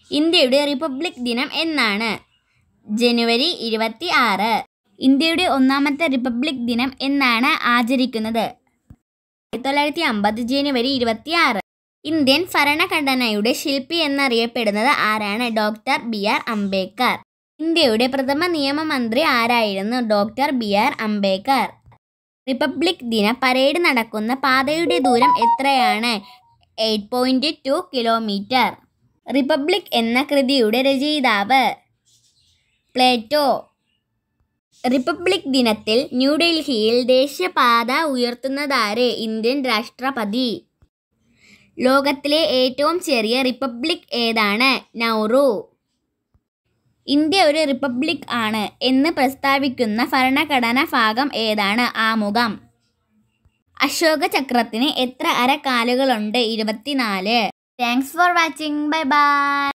ഇന്ത്യയുടെ റിപ്പബ്ലിക് ദിനം എന്നാണ് ജനുവരി ഇരുപത്തി ആറ് ഇന്ത്യയുടെ ഒന്നാമത്തെ റിപ്പബ്ലിക് ദിനം എന്നാണ് ആചരിക്കുന്നത് ആയിരത്തി തൊള്ളായിരത്തി അമ്പത് ജനുവരി ഇരുപത്തി ആറ് ഇന്ത്യൻ ഭരണഘടനയുടെ ശില്പി എന്നറിയപ്പെടുന്നത് ആരാണ് ഡോക്ടർ ബി ആർ അംബേദ്കർ ഇന്ത്യയുടെ പ്രഥമ നിയമമന്ത്രി ആരായിരുന്നു doctor B R Ambedkar republic ദിന പരേഡ് നടക്കുന്ന പാതയുടെ ദൂരം എത്രയാണ് eight point two kilometre republic എന്ന കൃതിയുടെ രചയിതാവ് പ്ലേറ്റോ റിപ്പബ്ലിക് ദിനത്തിൽ ന്യൂഡൽഹിയിൽ ദേശീയപാത ഉയർത്തുന്നതാര് ഇന്ത്യൻ രാഷ്ട്രപതി ലോകത്തിലെ ഏറ്റവും ചെറിയ റിപ്പബ്ലിക് ഏതാണ് നൗറു ഇന്ത്യ ഒരു റിപ്പബ്ലിക് ആണ് എന്ന് പ്രസ്താവിക്കുന്ന ഭരണഘടനാ ഭാഗം ഏതാണ് ആമുഖം അശോക ചക്രത്തിന് എത്ര അരക്കാലുകളുണ്ട് ഇരുപത്തിനാല് thanks for watching bye by